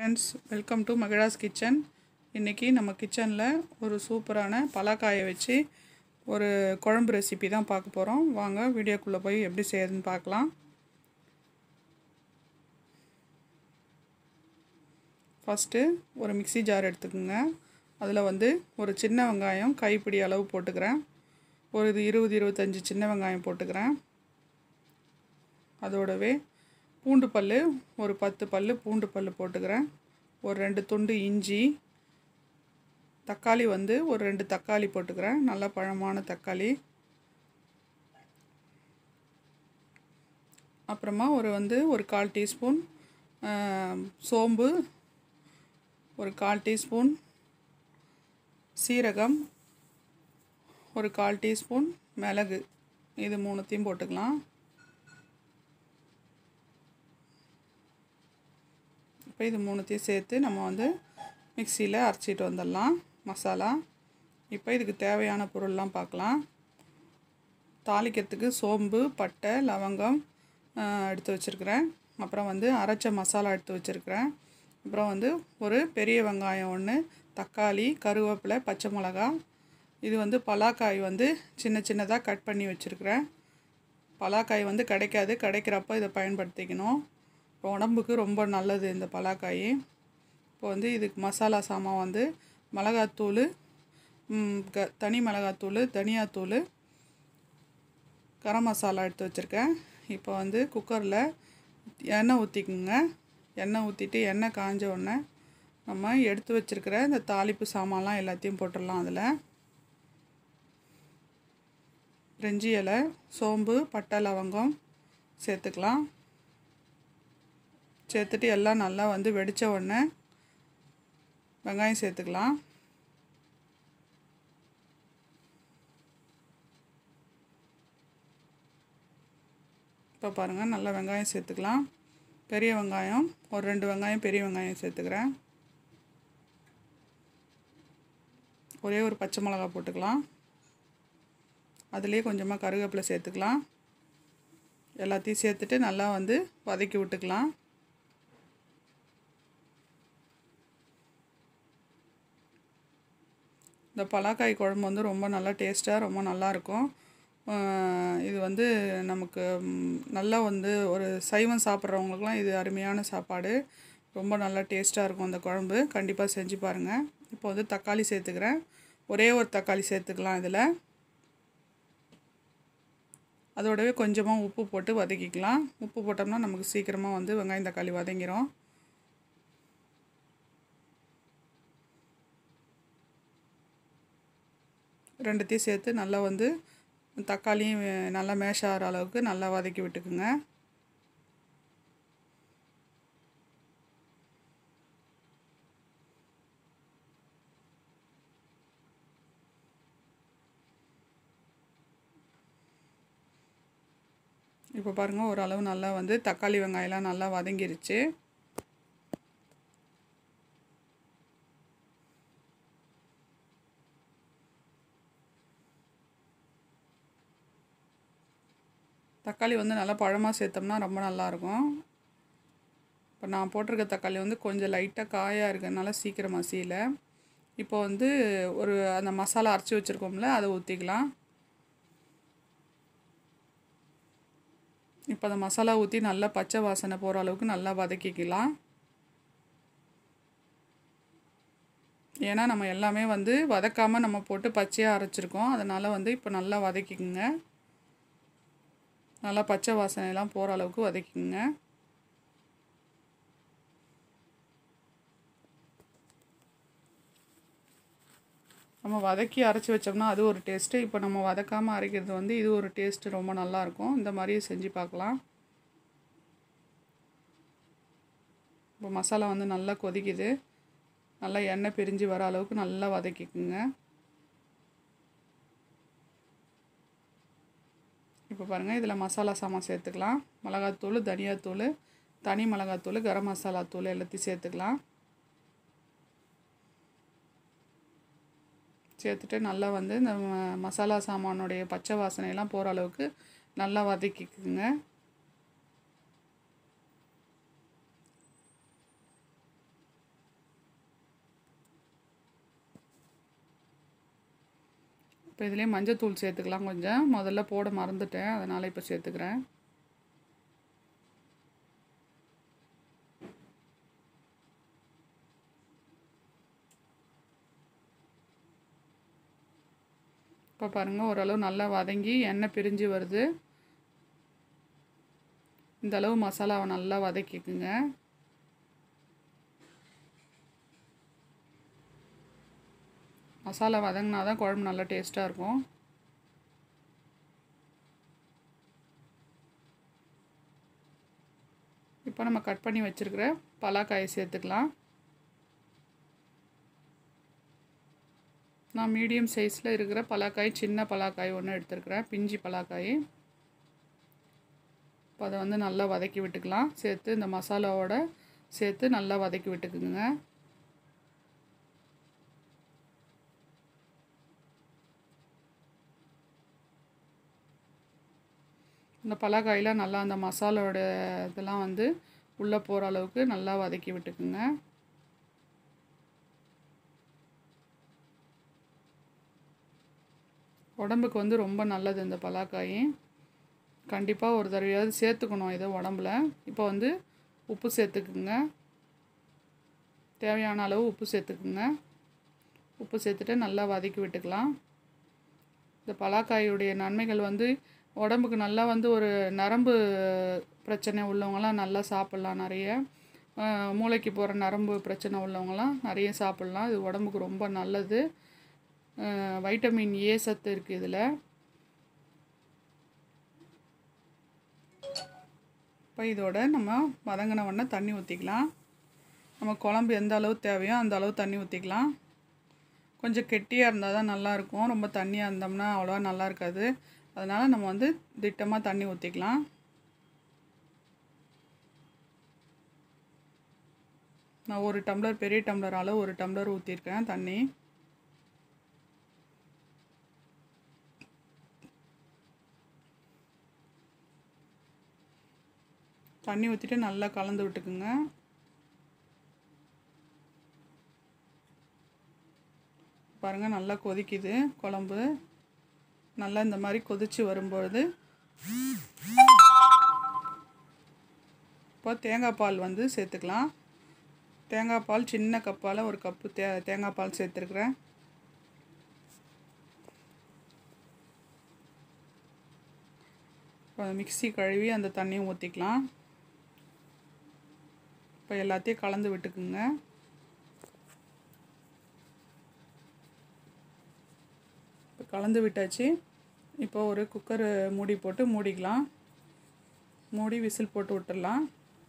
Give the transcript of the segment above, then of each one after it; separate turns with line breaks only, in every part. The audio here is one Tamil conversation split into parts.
friends welcome to Magizhas kitchen இன்றைக்கி நம்ம கிச்சனில் ஒரு சூப்பரான பலாக்காயை வச்சு ஒரு குழம்பு ரெசிபி தான் பார்க்க போகிறோம் வாங்க வீடியோக்குள்ளே போய் எப்படி செய்யுதுன்னு பார்க்கலாம் ஃபஸ்ட்டு ஒரு மிக்ஸி ஜார் எடுத்துக்கோங்க அதில் வந்து ஒரு சின்ன வெங்காயம் கைப்பிடி அளவு போட்டுக்கிறேன் ஒரு இது இருபது இருபத்தஞ்சி சின்ன வெங்காயம் போட்டுக்கிறேன் அதோடவே பூண்டு பல் ஒரு பத்து பல் பூண்டு பல் போட்டுக்கிறேன் ஒரு ரெண்டு துண்டு இஞ்சி தக்காளி வந்து ஒரு ரெண்டு தக்காளி போட்டுக்கிறேன் நல்ல பழமான தக்காளி அப்புறமா ஒரு வந்து ஒரு கால் டீஸ்பூன் சோம்பு ஒரு கால் டீஸ்பூன் சீரகம் ஒரு கால் டீஸ்பூன் மிளகு இது மூணுத்தையும் போட்டுக்கலாம் இப்போ இது மூணுத்தையும் சேர்த்து நம்ம வந்து மிக்சியில் அரைச்சிட்டு வந்துடலாம் மசாலா இப்போ இதுக்கு தேவையான பொருள்லாம் பார்க்கலாம் தாளிக்கிறதுக்கு சோம்பு பட்டை லவங்கம் எடுத்து வச்சுருக்கிறேன் அப்புறம் வந்து அரைச்ச மசாலா எடுத்து வச்சுருக்கிறேன் அப்புறம் வந்து ஒரு பெரிய வெங்காயம் ஒன்று தக்காளி கருவேப்பிலை பச்சை மிளகா இது வந்து பலாக்காய் வந்து சின்ன சின்னதாக கட் பண்ணி வச்சுருக்கிறேன் பலாக்காய் வந்து கிடைக்காது கிடைக்கிறப்ப இதை பயன்படுத்திக்கணும் இப்போ உடம்புக்கு ரொம்ப நல்லது இந்த பலாக்காய் இப்போ வந்து இதுக்கு மசாலா சாமான் வந்து மிளகாத்தூள் க தனி மிளகாத்தூள் தனியாத்தூள் கரம் மசாலா எடுத்து வச்சுருக்கேன் இப்போ வந்து குக்கரில் எண்ணெய் ஊற்றிக்குங்க எண்ணெய் ஊற்றிட்டு எண்ணெய் காஞ்ச உடனே நம்ம எடுத்து வச்சுருக்கிற இந்த தாளிப்பு சாமான்லாம் எல்லாத்தையும் போட்டுடலாம் அதில் ரெஞ்சி இலை சோம்பு பட்டை லவங்கம் சேர்த்துக்கலாம் சேர்த்துட்டு எல்லாம் நல்லா வந்து வெடித்த உடனே வெங்காயம் சேர்த்துக்கலாம் இப்போ பாருங்கள் நல்லா வெங்காயம் சேர்த்துக்கலாம் பெரிய வெங்காயம் ஒரு ரெண்டு வெங்காயம் பெரிய வெங்காயம் சேர்த்துக்கிறேன் ஒரே ஒரு பச்சை மிளகா போட்டுக்கலாம் அதுலேயே கொஞ்சமாக கருவேப்பிலை சேர்த்துக்கலாம் எல்லாத்தையும் சேர்த்துட்டு நல்லா வந்து வதக்கி விட்டுக்கலாம் இந்த பலாக்காய் குழம்பு வந்து ரொம்ப நல்லா டேஸ்ட்டாக ரொம்ப நல்லாயிருக்கும் இது வந்து நமக்கு நல்லா வந்து ஒரு சைவம் சாப்பிட்றவங்களுக்குலாம் இது அருமையான சாப்பாடு ரொம்ப நல்லா டேஸ்ட்டாக இருக்கும் அந்த குழம்பு கண்டிப்பாக செஞ்சு பாருங்கள் இப்போ வந்து தக்காளி சேர்த்துக்கிறேன் ஒரே ஒரு தக்காளி சேர்த்துக்கலாம் இதில் அதோடவே கொஞ்சமாக உப்பு போட்டு வதக்கிக்கலாம் உப்பு போட்டோம்னா நமக்கு சீக்கிரமாக வந்து வெங்காயம் தக்காளி வதங்கிடும் ரெண்டுத்தையும் சேர்த்து நல்லா வந்து தக்காளியும் நல்லா மேஷ் ஆகிற அளவுக்கு நல்லா வதக்கி விட்டுக்குங்க இப்போ பாருங்கள் ஓரளவு நல்லா வந்து தக்காளி வெங்காயம்லாம் நல்லா வதங்கிருச்சு தக்காளி வந்து நல்லா பழமாக சேர்த்தோம்னா ரொம்ப நல்லாயிருக்கும் இப்போ நான் போட்டிருக்க தக்காளி வந்து கொஞ்சம் லைட்டாக காயாக இருக்கிறதுனால சீக்கிரம் மசியல இப்போ வந்து ஒரு அந்த மசாலா அரைச்சி வச்சுருக்கோம்ல அதை ஊற்றிக்கலாம் இப்போ அந்த மசாலா ஊற்றி நல்லா பச்சை வாசனை போகிற அளவுக்கு நல்லா வதக்கிக்கலாம் ஏன்னா நம்ம எல்லாமே வந்து வதக்காமல் நம்ம போட்டு பச்சையாக அரைச்சிருக்கோம் அதனால் வந்து இப்போ நல்லா வதக்கிக்குங்க நல்லா பச்சை வாசனையெல்லாம் போகிற அளவுக்கு வதக்கிங்க நம்ம வதக்கி அரைச்சி வச்சோம்னா அது ஒரு டேஸ்ட்டு இப்போ நம்ம வதக்காமல் அரைக்கிறது வந்து இது ஒரு டேஸ்ட்டு ரொம்ப நல்லாயிருக்கும் இந்த மாதிரியே செஞ்சு பார்க்கலாம் இப்போ மசாலா வந்து நல்லா கொதிக்குது நல்லா எண்ணெய் பிரிஞ்சு வர அளவுக்கு நல்லா வதக்கிக்குங்க இப்போ பாருங்கள் இதில் மசாலா சாமான் சேர்த்துக்கலாம் மிளகாத்தூள் தனியாத்தூள் தனி மிளகாத்தூள் கரம் மசாலா தூள் எல்லாத்தையும் சேர்த்துக்கலாம் சேர்த்துட்டு நல்லா வந்து இந்த மசாலா சாமானுடைய பச்சை வாசனையெல்லாம் போகிற அளவுக்கு நல்லா வதக்கிக்குங்க இப்போ இதுலேயே மஞ்சத்தூள் சேர்த்துக்கலாம் கொஞ்சம் முதல்ல போட மறந்துட்டேன் அதனால் இப்போ சேர்த்துக்கிறேன் இப்போ பாருங்கள் ஓரளவு நல்லா வதங்கி எண்ணெய் பிரிஞ்சு வருது இந்த அளவு மசாலாவை நல்லா வதக்கிக்குங்க மசாலா வதங்கினா தான் குழம்பு நல்லா டேஸ்ட்டாக இருக்கும் இப்போ நம்ம கட் பண்ணி வச்சுருக்கிற பலாக்காயை சேர்த்துக்கலாம் நான் மீடியம் சைஸில் இருக்கிற பலாக்காய் சின்ன பலாக்காய் ஒன்று எடுத்துருக்கிறேன் பிஞ்சி பலாக்காய் இப்போ அதை வந்து நல்லா வதக்கி விட்டுக்கலாம் சேர்த்து இந்த மசாலாவோட சேர்த்து நல்லா வதக்கி விட்டுக்குங்க இந்த பலாக்காயெலாம் நல்லா அந்த மசாலோட இதெல்லாம் வந்து உள்ளே போகிற அளவுக்கு நல்லா வதக்கி விட்டுக்குங்க உடம்புக்கு வந்து ரொம்ப நல்லது இந்த பலாக்காய் கண்டிப்பாக ஒரு தடவையாவது சேர்த்துக்கணும் இதை உடம்புல இப்போ வந்து உப்பு சேர்த்துக்குங்க தேவையான அளவு உப்பு சேர்த்துக்குங்க உப்பு சேர்த்துட்டு நல்லா வதக்கி விட்டுக்கலாம் இந்த பலாக்காயுடைய நன்மைகள் வந்து உடம்புக்கு நல்லா வந்து ஒரு நரம்பு பிரச்சனை உள்ளவங்களாம் நல்லா சாப்பிட்லாம் நிறைய மூளைக்கு போகிற நரம்பு பிரச்சனை உள்ளவங்களாம் நிறைய சாப்பிட்லாம் இது உடம்புக்கு ரொம்ப நல்லது வைட்டமின் ஏ சத்து இருக்குது இதில் இப்போ இதோட நம்ம வதங்கின உடனே தண்ணி ஊற்றிக்கலாம் நம்ம குழம்பு எந்த அளவு தேவையோ அந்த அளவு தண்ணி ஊற்றிக்கலாம் கொஞ்சம் கெட்டியாக இருந்தால் தான் நல்லாயிருக்கும் ரொம்ப தண்ணியாக இருந்தோம்னா அவ்வளோவா நல்லா இருக்காது அதனால் நம்ம வந்து திட்டமாக தண்ணி ஊற்றிக்கலாம் நான் ஒரு டம்ளர் பெரிய டம்ளர் அளவு ஒரு டம்ளர் ஊற்றிருக்கேன் தண்ணி தண்ணி ஊற்றிட்டு நல்லா கலந்து விட்டுக்குங்க பாருங்கள் நல்லா கொதிக்குது குழம்பு நல்லா இந்த மாதிரி கொதித்து வரும்பொழுது இப்போ தேங்காய் பால் வந்து சேர்த்துக்கலாம் தேங்காய் பால் சின்ன கப்பால் ஒரு கப்பு தே தேங்காய் பால் சேர்த்துருக்குறேன் இப்போ மிக்சி கழுவி அந்த தண்ணியும் ஊற்றிக்கலாம் இப்போ எல்லாத்தையும் கலந்து விட்டுக்குங்க இப்போ கலந்து விட்டாச்சு இப்போ ஒரு குக்கர் மூடி போட்டு மூடிக்கலாம் மூடி விசில் போட்டு விட்டுடலாம்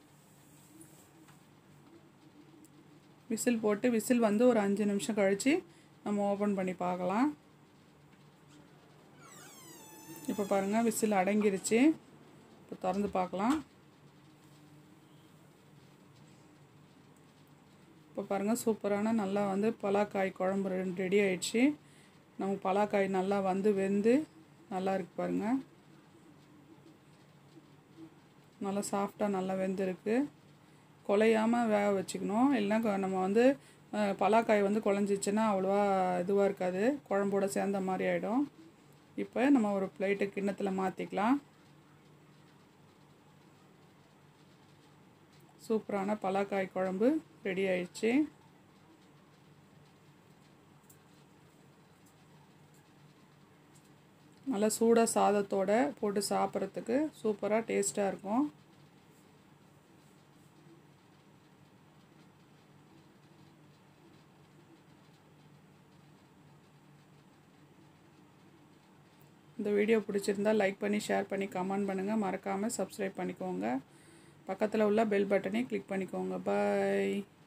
விசில் போட்டு விசில் வந்து ஒரு அஞ்சு நிமிஷம் கழித்து நம்ம ஓப்பன் பண்ணி பார்க்கலாம் இப்போ பாருங்கள் விசில் அடங்கிருச்சு இப்போ திறந்து பார்க்கலாம் இப்போ பாருங்கள் சூப்பரான நல்லா வந்து பலாக்காய் குழம்பு ரெடி ஆயிடுச்சு நமக்கு பலாக்காய் நல்லா வந்து வெந்து நல்லா இருக்கு பாருங்கள் நல்லா சாஃப்டாக நல்லா வெந்திருக்கு குலையாமல் வேக வச்சுக்கணும் இல்லைன்னா நம்ம வந்து பலாக்காய் வந்து குழஞ்சிச்சின்னா அவ்வளோவா இதுவாக இருக்காது குழம்போட சேர்ந்த மாதிரி ஆகிடும் இப்போ நம்ம ஒரு பிளேட்டு கிண்ணத்தில் மாற்றிக்கலாம் சூப்பரான பலாக்காய் குழம்பு ரெடி ஆயிடுச்சு நல்லா சூடாக சாதத்தோடு போட்டு சாப்பிட்றதுக்கு சூப்பராக டேஸ்ட்டாக இருக்கும் இந்த வீடியோ பிடிச்சிருந்தா லைக் பண்ணி ஷேர் பண்ணி கமெண்ட் பண்ணுங்கள் மறக்காமல் சப்ஸ்கிரைப் பண்ணிக்கோங்க பக்கத்தில் உள்ள பெல் பட்டனை கிளிக் பண்ணிக்கோங்க பாய்